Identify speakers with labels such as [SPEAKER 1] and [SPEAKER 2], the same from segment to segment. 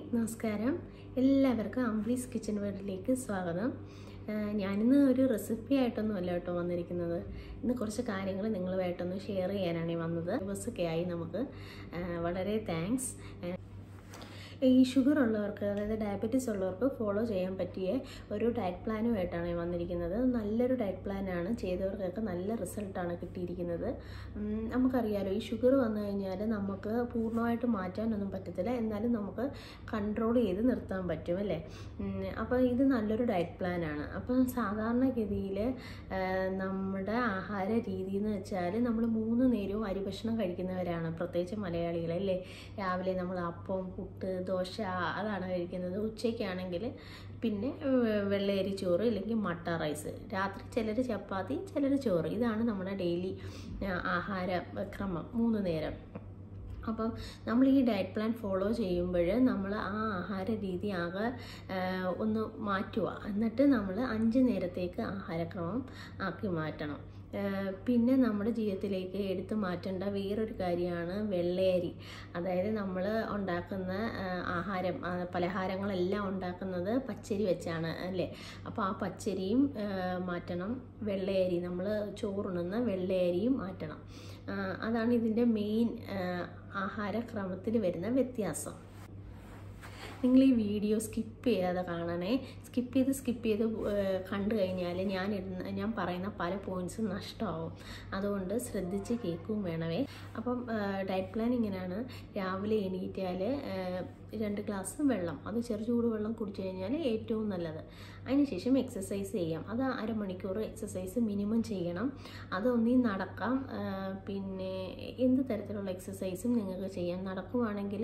[SPEAKER 1] നമസ്കാരം എല്ലാവർക്കും അംബ്ലീസ് കിച്ചൺ വേൾഡിലേക്ക് സ്വാഗതം ആഹ് ഞാനിന്ന് ഒരു റെസിപ്പി ആയിട്ടൊന്നുമല്ല കേട്ടോ വന്നിരിക്കുന്നത് ഇന്ന് കുറച്ച് കാര്യങ്ങൾ നിങ്ങളുമായിട്ടൊന്ന് ഷെയർ ചെയ്യാനാണ് ഈ വന്നത് ദിവസമൊക്കെ ആയി നമുക്ക് ആഹ് വളരെ താങ്ക്സ് ഈ ഷുഗർ ഉള്ളവർക്ക് അതായത് ഡയബറ്റീസ് ഉള്ളവർക്ക് ഫോളോ ചെയ്യാൻ പറ്റിയ ഒരു ഡയറ്റ് പ്ലാനുമായിട്ടാണ് ഞാൻ വന്നിരിക്കുന്നത് നല്ലൊരു ഡയറ്റ് പ്ലാനാണ് ചെയ്തവർക്കൊക്കെ നല്ല റിസൾട്ടാണ് കിട്ടിയിരിക്കുന്നത് ഉം, നമുക്കറിയാലോ ഈ ഷുഗർ വന്നു കഴിഞ്ഞാൽ നമുക്ക് പൂർണ്ണമായിട്ട് മാറ്റാനൊന്നും പറ്റത്തില്ല എന്നാലും നമുക്ക് കൺട്രോൾ ചെയ്ത് നിർത്താൻ പറ്റും അല്ലേ അപ്പോൾ ഇത് നല്ലൊരു ഡയറ്റ് പ്ലാനാണ് അപ്പം സാധാരണഗതിയിൽ നമ്മുടെ ആഹാര രീതി എന്ന് വെച്ചാൽ നമ്മൾ മൂന്ന് നേരവും അരി ഭക്ഷണം കഴിക്കുന്നവരാണ് പ്രത്യേകിച്ച് മലയാളികൾ അല്ലേ രാവിലെ നമ്മൾ അപ്പം പുട്ട് ദോശ അതാണ് കഴിക്കുന്നത് ഉച്ചയ്ക്കാണെങ്കിൽ പിന്നെ ഏഹ്, വെള്ളയരി ചോറ് അല്ലെങ്കിൽ മട്ട റൈസ് രാത്രി ചിലർ ചപ്പാത്തി ചിലർ ചോറ് ഇതാണ് നമ്മുടെ ഡെയിലി ആഹാര ക്രമം മൂന്ന് നേരം അപ്പം നമ്മൾ ഈ ഡയറ്റ് പ്ലാൻ ഫോളോ ചെയ്യുമ്പോൾ നമ്മൾ ആ ആഹാര രീതി ആകെ ആഹ്, ഒന്ന് മാറ്റുക എന്നിട്ട് നമ്മൾ അഞ്ച് നേരത്തേക്ക് ആഹാരക്രമം ആക്കി മാറ്റണം ആഹ്, പിന്നെ നമ്മുടെ ജീവിതത്തിലേക്ക് എടുത്തു മാറ്റേണ്ട വേറൊരു കാര്യമാണ് വെള്ളയരി അതായത് നമ്മൾ ഉണ്ടാക്കുന്ന ആഹ്, ആഹാരം ആഹ്, പലഹാരങ്ങളെല്ലാം ഉണ്ടാക്കുന്നത് പച്ചരി വെച്ചാണ് അല്ലേ അപ്പോൾ ആ പച്ചരിയും ആഹ്, മാറ്റണം വെള്ളയരി നമ്മൾ ചോറുണ്ണുന്ന വെള്ളയരിയും മാറ്റണം ആഹ്, അതാണ് ഇതിൻ്റെ മെയിൻ ആഹാരക്രമത്തിൽ വരുന്ന വ്യത്യാസം നിങ്ങൾ ഈ വീഡിയോ സ്കിപ്പ് ചെയ്യാതെ കാണണേ സ്കിപ്പ് ചെയ്ത് സ്കിപ്പ് ചെയ്ത് ഏഹ്, കണ്ടു കഴിഞ്ഞാൽ ഞാൻ ഇടുന്ന ഞാൻ പറയുന്ന പല പോയിന്റ്സും നഷ്ടമാവും അതുകൊണ്ട് ശ്രദ്ധിച്ച് കേൾക്കുകയും വേണമേ അപ്പം ഡയറ്റ് പ്ലാൻ ഇങ്ങനെയാണ് രാവിലെ എണീറ്റാൽ രണ്ട് ഗ്ലാസ് വെള്ളം അത് ചെറു ചൂടുവെള്ളം കുടിച്ചു കഴിഞ്ഞാൽ ഏറ്റവും നല്ലത് അതിനുശേഷം എക്സസൈസ് ചെയ്യാം അത് അരമണിക്കൂർ എക്സസൈസ് മിനിമം ചെയ്യണം അത് ഒന്നീ നടക്കാം ആ, പിന്നെ എന്ത് തരത്തിലുള്ള എക്സസൈസും നിങ്ങൾക്ക് ചെയ്യാം നടക്കുവാണെങ്കിൽ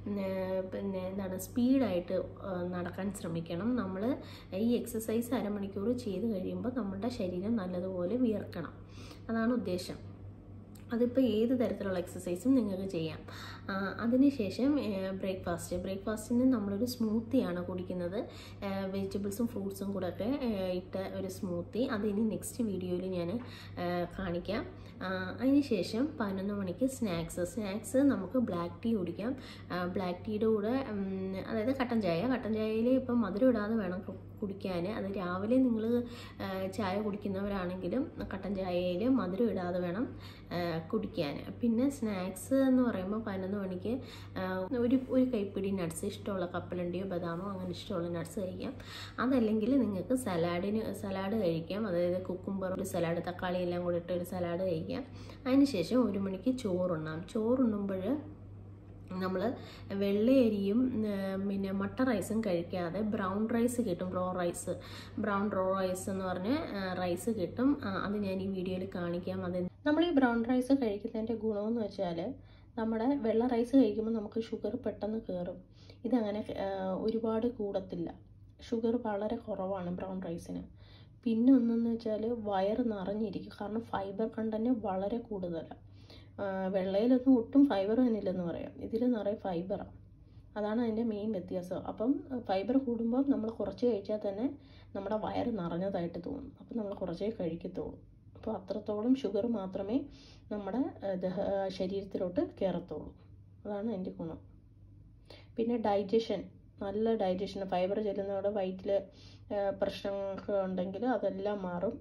[SPEAKER 1] പിന്നെ എന്താണ് സ്പീഡായിട്ട് നടക്കാൻ ശ്രമിക്കണം നമ്മൾ ഈ എക്സസൈസ് അരമണിക്കൂർ ചെയ്ത് കഴിയുമ്പോൾ നമ്മുടെ ശരീരം നല്ലതുപോലെ വിയർക്കണം അതാണ് ഉദ്ദേശം അതിപ്പോൾ ഏത് തരത്തിലുള്ള എക്സസൈസും നിങ്ങൾക്ക് ചെയ്യാം ആ, അതിനുശേഷം ബ്രേക്ക്ഫാസ്റ്റ് ബ്രേക്ക്ഫാസ്റ്റിന് നമ്മളൊരു സ്മൂത്തിയാണ് കുടിക്കുന്നത് വെജിറ്റബിൾസും ഫ്രൂട്ട്സും കൂടെ ഒക്കെ ആ, ഇട്ട ഒരു സ്മൂത്തി അത് ഇനി നെക്സ്റ്റ് വീഡിയോയിൽ ഞാൻ കാണിക്കാം ആ, അതിനുശേഷം പതിനൊന്ന് മണിക്ക് സ്നാക്സ് സ്നാക്സ് നമുക്ക് ബ്ലാക്ക് ടീ കുടിക്കാം ബ്ലാക്ക് ടീയുടെ കൂടെ ഉം, അതായത് കട്ടൻ ചായ കട്ടൻ ചായയിൽ ഇപ്പം മധുരം ഇടാതെ വേണം കു- കുടിക്കാൻ അത് രാവിലെ നിങ്ങൾ ചായ കുടിക്കുന്നവരാണെങ്കിലും കട്ടൻ ചായയിൽ മധുരം ഇടാതെ വേണം ആ, കുടിക്കാൻ പിന്നെ സ്നാക്സ് എന്ന് പറയുമ്പോൾ പതിനൊന്ന് മണിക്ക് ആ, ഒരു ഒരു കൈപ്പിടി നട്ട്സ് ഇഷ്ടമുള്ള കപ്പലണ്ടിയോ ബദാമോ അങ്ങനെ ഇഷ്ടമുള്ള നട്ട്സ് കഴിക്കാം അതല്ലെങ്കിൽ നിങ്ങൾക്ക് സലാഡിന് സലാഡ് കഴിക്കാം അതായത് കുക്കുംബർ ഒരു സലാഡ് തക്കാളി എല്ലാം കൂടി ഇട്ട് ഒരു സലാഡ് കഴിക്കാം അതിനുശേഷം ഒരു മണിക്ക് ചോറുണ്ണാം ചോറുണ്ണുമ്പോൾ നമ്മൾ വെള്ളയരിയും ആ, പിന്നെ മട്ട റൈസും കഴിക്കാതെ ബ്രൗൺ റൈസ് കിട്ടും raw rice brown raw rice എന്ന് പറഞ്ഞ റൈസ് കിട്ടും ആ, അത് ഞാൻ ഈ വീഡിയോയിൽ കാണിക്കാം അത് നമ്മൾ ഈ ബ്രൗൺ റൈസ് കഴിക്കുന്നതിൻ്റെ ഗുണമെന്ന് വെച്ചാൽ നമ്മുടെ വെള്ള റൈസ് കഴിക്കുമ്പോൾ നമുക്ക് ഷുഗർ പെട്ടെന്ന് കയറും ഇതങ്ങനെ ആ, ഒരുപാട് കൂടത്തില്ല ഷുഗർ വളരെ കുറവാണ് ബ്രൗൺ റൈസിന് പിന്നെ ഒന്നെന്ന് വെച്ചാൽ വയറ് നിറഞ്ഞിരിക്കും കാരണം ഫൈബർ കണ്ടന്റ് വളരെ കൂടുതലാണ് ആ, വെള്ളയിലൊന്നും ഒട്ടും ഫൈബർ തന്നെ ഇല്ലെന്ന് പറയാം ഇതിൽ നിറയെ ഫൈബറാണ് അതാണ് അതിൻ്റെ മെയിൻ വ്യത്യാസം അപ്പം ഫൈബർ കൂടുമ്പോൾ നമ്മൾ കുറച്ച് കഴിച്ചാൽ തന്നെ നമ്മുടെ വയറ് നിറഞ്ഞതായിട്ട് തോന്നും അപ്പം നമ്മൾ കുറച്ചേ കഴിക്കത്തുള്ളൂ അപ്പോൾ അത്രത്തോളം ഷുഗർ മാത്രമേ നമ്മുടെ ആ, ദഹ ആ, ശരീരത്തിലോട്ട് കയറത്തുള്ളൂ അതാണ് അതിൻ്റെ ഗുണം പിന്നെ ഡൈജഷൻ നല്ല ഡൈജഷൻ ഫൈബർ ചെല്ലുന്നതോടെ വയറ്റിൽ പ്രശ്നങ്ങളൊക്കെ ഉണ്ടെങ്കിൽ അതെല്ലാം മാറും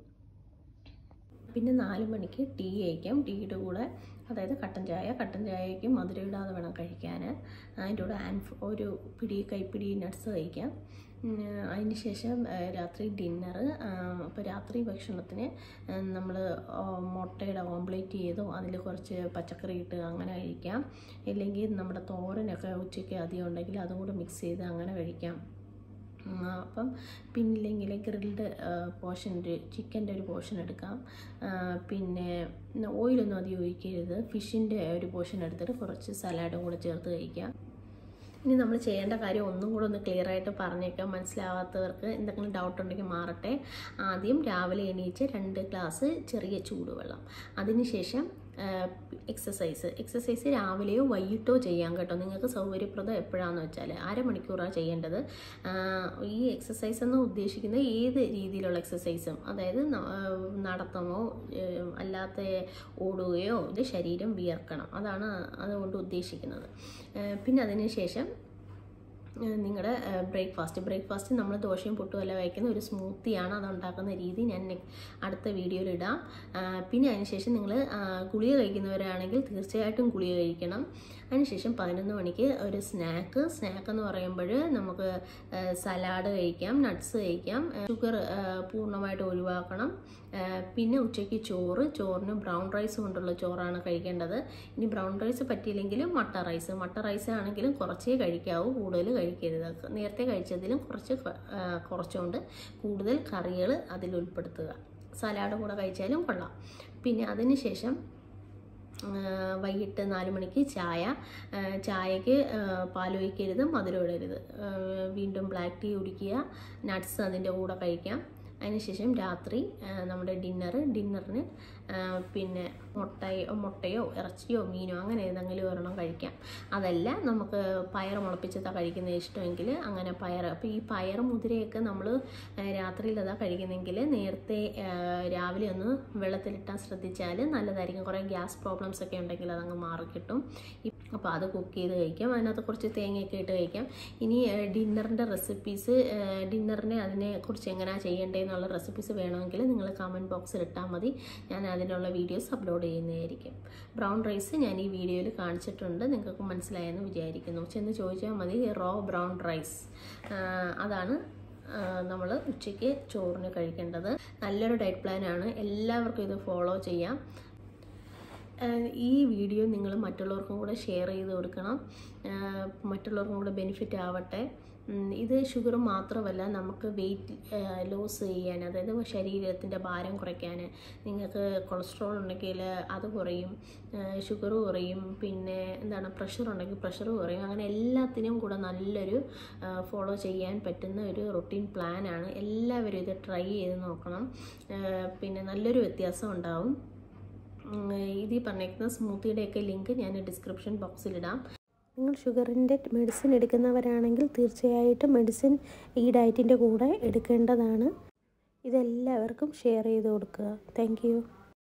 [SPEAKER 1] പിന്നെ നാല് മണിക്ക് ടീ കഴിക്കാം ടീയുടെ കൂടെ അതായത് കട്ടൻ ചായ കട്ടൻ ചായയ്ക്ക് മധുരം ഇടാതെ വേണം കഴിക്കാൻ അതിൻ്റെ കൂടെ ആൻഫ് ഒരു പിടി കൈപ്പിടി നട്ട്സ് കഴിക്കാം ഉം, അതിന് ശേഷം ആ, രാത്രി ഡിന്നർ അപ്പോൾ രാത്രി ഭക്ഷണത്തിന് നമ്മൾ മുട്ടയുടെ ഓംപ്ലേറ്റ് ചെയ്തോ അതിൽ കുറച്ച് പച്ചക്കറി ഇട്ട് അങ്ങനെ കഴിക്കാം ഇല്ലെങ്കിൽ നമ്മുടെ തോരനൊക്കെ ഉച്ചയ്ക്ക് അധികം ഉണ്ടെങ്കിൽ അതും കൂടെ മിക്സ് ചെയ്ത് അങ്ങനെ കഴിക്കാം ഉം, അപ്പം പിന്നില്ലെങ്കിൽ ഗ്രിൽഡ് പോർഷൻ ഒരു ചിക്കൻ്റെ ഒരു പോർഷൻ എടുക്കാം ആ, പിന്നെ ഓയിലൊന്നും അധികം ഒഴിക്കരുത് ഫിഷിൻ്റെ ഒരു പോർഷൻ എടുത്തിട്ട് കുറച്ച് സലാഡും കൂടെ ചേർത്ത് കഴിക്കാം ഇനി നമ്മൾ ചെയ്യേണ്ട കാര്യം ഒന്നും കൂടെ ഒന്ന് ക്ലിയർ ആയിട്ട് പറഞ്ഞേക്കാം മനസ്സിലാവാത്തവർക്ക് എന്തെങ്കിലും ഡൗട്ട് ഉണ്ടെങ്കിൽ മാറട്ടെ ആദ്യം രാവിലെ എണീച്ച് രണ്ട് ഗ്ലാസ് ചെറിയ ചൂടുവെള്ളം അതിനുശേഷം എക്സസൈസ് എക്സസൈസ് രാവിലെയോ വൈകിട്ടോ ചെയ്യാം കേട്ടോ നിങ്ങൾക്ക് സൗകര്യപ്രദം എപ്പോഴാണെന്ന് വെച്ചാൽ അരമണിക്കൂറാണ് ചെയ്യേണ്ടത് ആ, ഈ എക്സസൈസ് എന്ന് ഉദ്ദേശിക്കുന്നത് ഏത് രീതിയിലുള്ള എക്സസൈസും അതായത് ന- ആ, നടത്തമോ ഏ, അല്ലാത്ത ഓടുകയോ ഇത് ശരീരം വിയർക്കണം അതാണ് അതുകൊണ്ട് ഉദ്ദേശിക്കുന്നത് ഏ, പിന്നെ അതിന് ശേഷം നിങ്ങളുടെ ബ്രേക്ക്ഫാസ്റ്റ് ബ്രേക്ക്ഫാസ്റ്റ് നമ്മൾ ദോശയും പുട്ടും എല്ലാം വയ്ക്കുന്ന ഒരു സ്മൂത്തിയാണ് അത് ഉണ്ടാക്കുന്ന രീതി ഞാൻ നെ- അടുത്ത വീഡിയോയിൽ ഇടാം ആ, പിന്നെ അതിനുശേഷം നിങ്ങൾ ഗുളിക കഴിക്കുന്നവരാണെങ്കിൽ തീർച്ചയായിട്ടും ഗുളിക കഴിക്കണം അതിനുശേഷം പതിനൊന്ന് മണിക്ക് ഒരു സ്നാക്ക് സ്നാക്ക് എന്ന് പറയുമ്പോൾ നമുക്ക് സലാഡ് കഴിക്കാം നട്ട്സ് കഴിക്കാം ഷുഗർ പൂർണ്ണമായിട്ട് ഒഴിവാക്കണം ആ, പിന്നെ ഉച്ചയ്ക്ക് ചോറ് ചോറിന് ബ്രൗൺ റൈസ് കൊണ്ടുള്ള ചോറാണ് കഴിക്കേണ്ടത് ഇനി ബ്രൗൺ റൈസ് പറ്റിയില്ലെങ്കിലും മട്ട റൈസ് മട്ട റൈസ് ആണെങ്കിലും കുറച്ചേ കഴിക്കാവൂ കൂടുതൽ കഴിക്കരുത് നേരത്തെ കഴിച്ചതിലും കുറച്ച് ക- ആ, കുറച്ചുകൊണ്ട് കൂടുതൽ കറികൾ അതിൽ ഉൾപ്പെടുത്തുക സലാഡ് കൂടെ കഴിച്ചാലും കൊള്ളാം പിന്നെ അതിന് ശേഷം ആ, വൈകിട്ട് നാല് മണിക്ക് ചായ ആ, ചായക്ക് ആ, പാലൊഴിക്കരുത് മധുരം ഇടരുത് ആ, വീണ്ടും ബ്ലാക്ക് ടീ കുടിക്കുക നട്ട്സ് അതിൻ്റെ കൂടെ കഴിക്കാം അതിനുശേഷം രാത്രി ആ, നമ്മുടെ ഡിന്നർ ഡിന്നറിന് പിന്നെ മുട്ടയോ മുട്ടയോ ഇറച്ചിയോ മീനോ അങ്ങനെ ഏതെങ്കിലും ഒരെണ്ണം കഴിക്കാം അതല്ല നമുക്ക് പയർ മുളപ്പിച്ചതാ കഴിക്കുന്നത് ഇഷ്ടമെങ്കിൽ അങ്ങനെ പയർ അപ്പോൾ ഈ പയർ മുതിരയൊക്കെ നമ്മൾ രാത്രിയിൽ അതാ കഴിക്കുന്നെങ്കിൽ നേരത്തെ ആ, രാവിലെ ഒന്ന് വെള്ളത്തിലിട്ടാൻ ശ്രദ്ധിച്ചാൽ നല്ലതായിരിക്കും കുറേ ഗ്യാസ് പ്രോബ്ലംസ് ഒക്കെ ഉണ്ടെങ്കിൽ അതങ്ങ് മാറിക്കിട്ടും അപ്പോൾ അത് കുക്ക് ചെയ്ത് കഴിക്കാം അതിനകത്ത് കുറച്ച് തേങ്ങയൊക്കെ ഇട്ട് കഴിക്കാം ഇനി ഡിന്നറിൻ്റെ റെസിപ്പീസ് ഡിന്നറിനെ അതിനെക്കുറിച്ച് എങ്ങനെയാണ് ചെയ്യേണ്ടതെന്നുള്ള റെസിപ്പീസ് വേണമെങ്കിൽ നിങ്ങൾ കമൻറ്റ് ബോക്സിൽ ഇട്ടാൽ മതി ഞാൻ അതിനുള്ള വീഡിയോസ് അപ്ലോഡ് ചെയ്യുന്നതായിരിക്കും ബ്രൗൺ റൈസ് ഞാൻ ഈ വീഡിയോയിൽ കാണിച്ചിട്ടുണ്ട് നിങ്ങൾക്ക് മനസ്സിലായെന്ന് വിചാരിക്കുന്നു ചെന്ന് ചോദിച്ചാൽ മതി റോ ബ്രൗൺ റൈസ് അതാണ് നമ്മൾ ഉച്ചയ്ക്ക് ചോറിന് കഴിക്കേണ്ടത് നല്ലൊരു ഡയറ്റ് പ്ലാനാണ് എല്ലാവർക്കും ഇത് ഫോളോ ചെയ്യാം ആഹ് ഈ വീഡിയോ നിങ്ങൾ മറ്റുള്ളവർക്കും കൂടെ ഷെയർ ചെയ്ത് കൊടുക്കണം ആഹ് മറ്റുള്ളവർക്കും കൂടെ ബെനിഫിറ്റ് ആവട്ടെ ഉം, ഇത് ഷുഗർ മാത്രമല്ല നമുക്ക് വെയിറ്റ് ലോസ് ചെയ്യാൻ അതായത് ശരീരത്തിൻ്റെ ഭാരം കുറയ്ക്കാൻ നിങ്ങൾക്ക് കൊളസ്ട്രോൾ ഉണ്ടെങ്കിൽ അത് കുറയും ഷുഗർ കുറയും പിന്നെ എന്താണ് പ്രഷർ ഉണ്ടെങ്കിൽ പ്രഷർ കുറയും അങ്ങനെ എല്ലാത്തിനും കൂടെ നല്ലൊരു ഫോളോ ചെയ്യാൻ പറ്റുന്ന ഒരു റൊട്ടീൻ പ്ലാനാണ് എല്ലാവരും ഇത് ട്രൈ ചെയ്ത് നോക്കണം ആഹ് പിന്നെ നല്ലൊരു വ്യത്യാസം ഉണ്ടാവും ഉം, ഇത് ഈ പറഞ്ഞേക്കുന്ന സ്മൂത്തിയുടെയൊക്കെ ലിങ്ക് ഞാൻ ഡിസ്ക്രിപ്ഷൻ ബോക്സിലിടാം
[SPEAKER 2] നിങ്ങൾ ഷുഗറിൻ്റെ മെഡിസിൻ എടുക്കുന്നവരാണെങ്കിൽ തീർച്ചയായിട്ടും മെഡിസിൻ ഈ ഡയറ്റിൻ്റെ കൂടെ എടുക്കേണ്ടതാണ് ഇതെല്ലാവർക്കും ഷെയർ ചെയ്ത് കൊടുക്കുക താങ്ക്